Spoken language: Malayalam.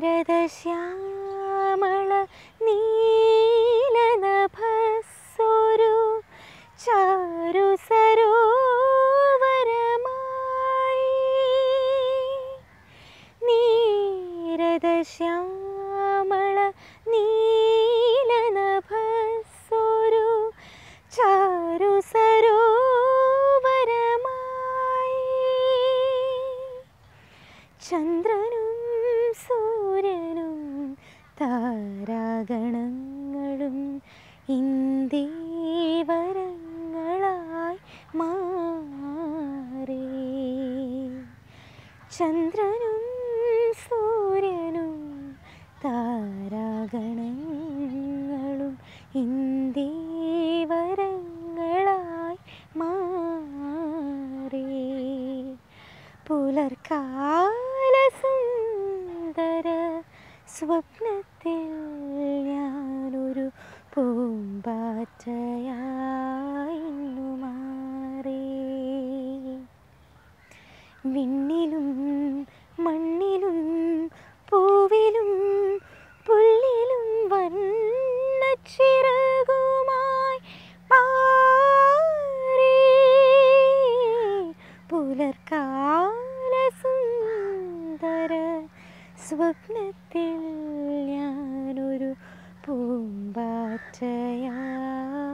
നീരദശ്യാമള നീലനഭസ്സൊരു ചാരു സരോവരമായി നീരദശ്യാമള നീലനഭസ്സൊരു ചാരു സരോവരമായി ചന്ദ്രനും സൂര്യനും താരാഗണങ്ങളും ഇന്ദീവരങ്ങളായി മാറി ചന്ദ്രനും സൂര്യനും താരാഗണങ്ങളും ഇന്ദീവരങ്ങളായി മാറി പുലർക്കാല സുന്ദര സ്വപ്നത്തിൽ ഞാനൊരു പൂമ്പാറ്റയായിന്നു മാറി വിണ്ണിലും മണ്ണിലും പൂവിലും പുല്ലിലും വന്നച്ചിറകുമായി പാറി പുലർക്കാല സുന്ദര സ്വപ്നത്തിൽ ഞാനൊരു പൂമ്പാറ്റയായി